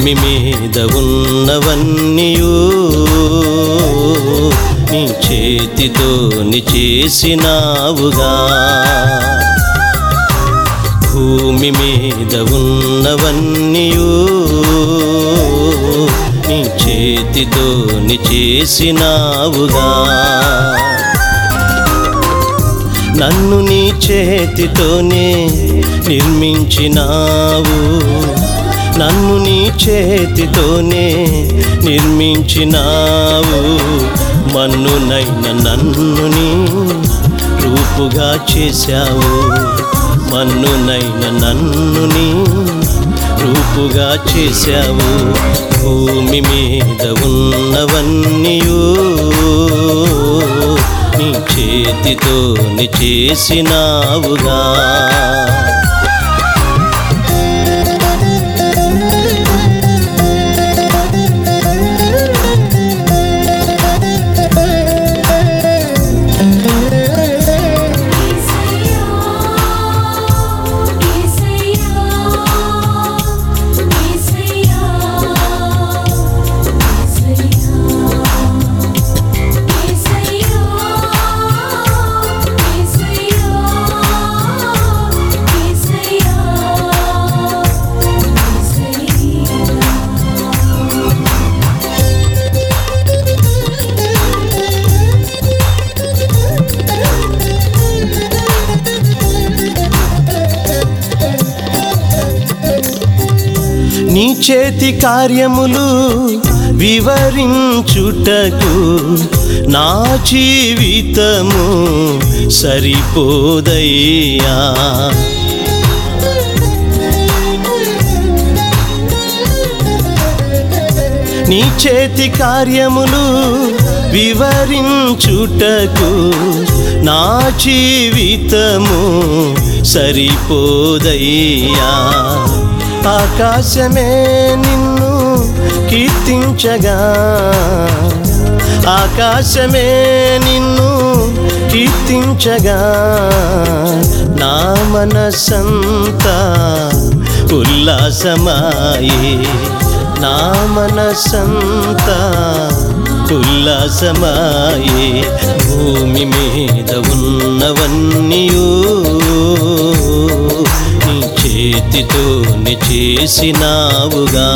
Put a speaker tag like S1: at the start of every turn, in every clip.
S1: భూమి మీద ఉన్నవన్నీయు నీ చేతితో ని చేసినావుగా భూమి మీద ఉన్నవన్నీయు నీ చేతితో ని చేసినావుగా నన్ను నీ చేతితోనే నిర్మించినావు నన్ను నీ చేతితోనే నిర్మించినావు మన్నునైన నన్నుని రూపుగా చేశావు మన్నునైన నన్నుని రూపుగా చేశావు భూమి మీద ఉన్నవన్నీయు నీ చేతితో ని చేసినావుగా
S2: ఈసయ్యా ఈసయ్యా ఈసయ్యా ఈసయ్యా ఈసయ్యా ఈసయ్యా ఈసయ్యా
S1: నీ చేతి కార్యములు వివరించుటకు నా జీవితము సరిపోదయ్యా నీ చేతి కార్యములు వివరించుటకు నా జీవితము సరిపోదయ్యా ఆకాశమే నిన్ను కీర్తించగా ఆకాశమే నిన్ను కీర్తించగా నా మనసంతా ఉల్లాసమాయే నా మనసంతా ఉల్లాసమాయే భూమి మీద ఉన్నవన్నీయు నీ చేతితో ని చేసినావుగా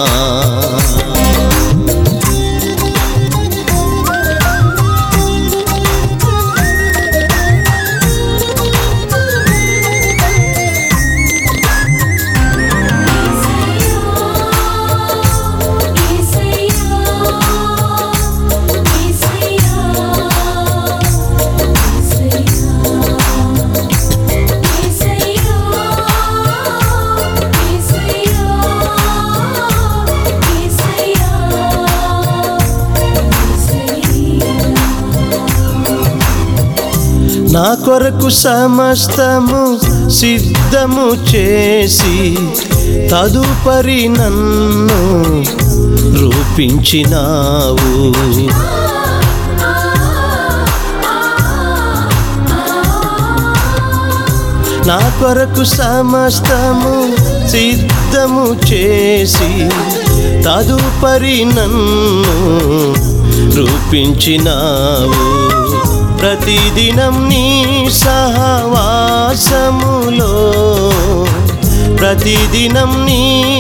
S1: నా కొరకు సమస్తము సిద్ధము చేసి తదుపరి నన్ను రూపించినావు నా కొరకు సమస్తము సిద్ధము చేసి తదుపరి నన్ను రూపించినావు ప్రతిదినం నీ సహవాసములో ప్రతిదినం నీ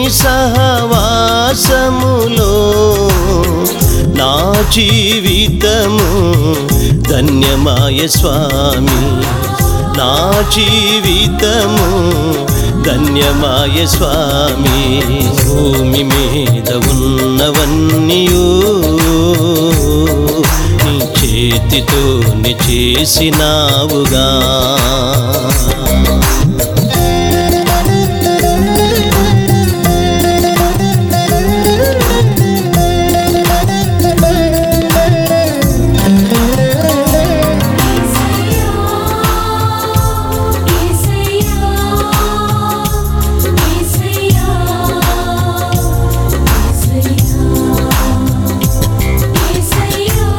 S1: సహవాసములో నా జీవితము ధన్యమాయ స్వామి నా జీవితము ధన్యమాయ స్వామి భూమి మీద ఉన్నవన్నీయు నీ చేతితో ని చేసినావుగా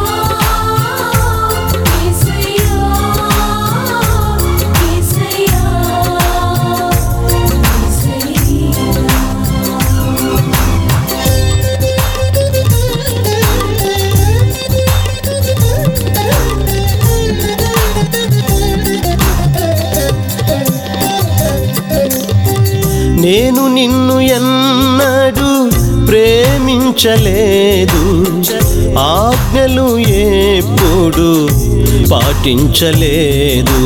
S2: ఈసయ్యా
S1: ఎన్నడూ ప్రేమించలేదు ఆజ్ఞలు ఎప్పుడు పాటించలేదు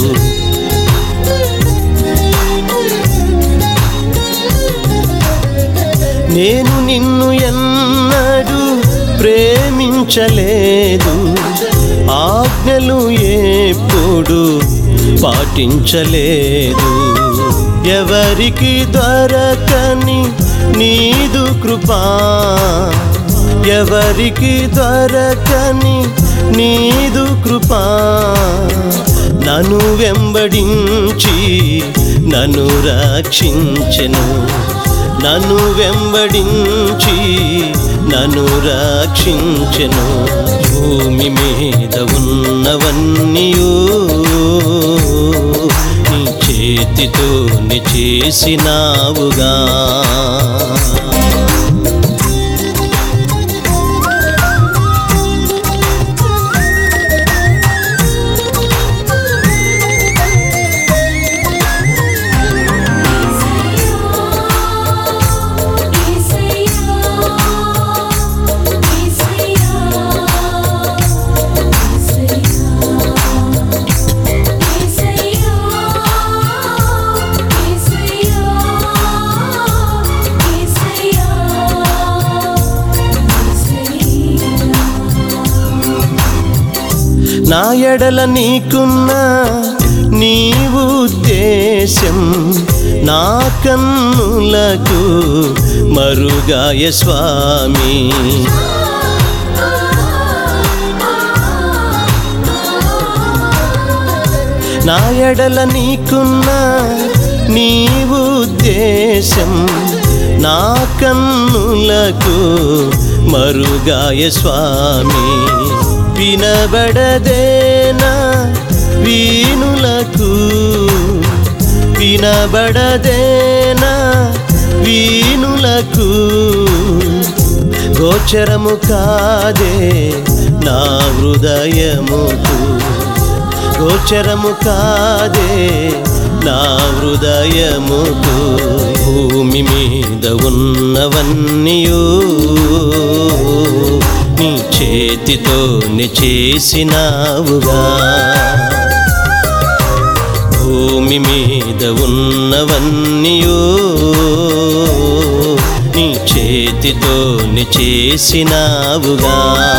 S1: నేను నిన్ను ఎన్నడూ ప్రేమించలేదు ఆజ్ఞలు ఎప్పుడు పాటించలేదు ఎవరికి దొరకని నీదు కృపా ఎవరికి దొరకని నీదు కృపా నన్ను వెంబడించి నన్ను రక్షించెను నన్ను వెంబడించి నన్ను రక్షించెను భూమి మీద ఉన్నవన్నీయూ నీ చేతితో ని చేసినావుగా నా ఎడల నీకున్న నీ ఉద్దేశం నా కన్నులకు మరుగాయ స్వామి నా ఎడల నీకున్న నీ ఉద్దేశం నా కన్నులకు మరుగాయ స్వామి వినబడదేనా వీణులకు వినబడదేనా వీణులకు గోచరము కాదే నా హృదయముకు గోచరము కాదే నా హృదయముకు భూమి మీద ఉన్నవన్నీయూ నీ చేతితో ని చేసినావుగా భూమి మీద ఉన్నవన్నీయూ నీ చేతితో ని చేసినావుగా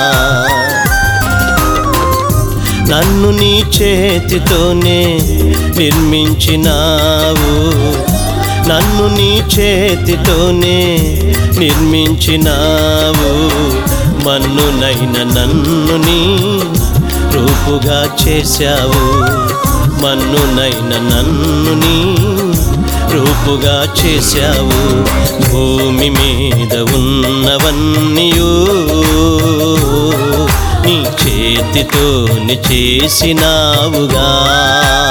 S1: నన్ను నీ చేతితోనే నిర్మించినావు నన్ను నీ చేతితోనే నిర్మించినావు మన్నునైన నన్ను నీ రూపుగా చేశావు మన్నునైన నన్ను నీ రూపుగా చేశావు భూమి మీద ఉన్నవన్నీయూ నీ చేతితో ని చేసినావుగా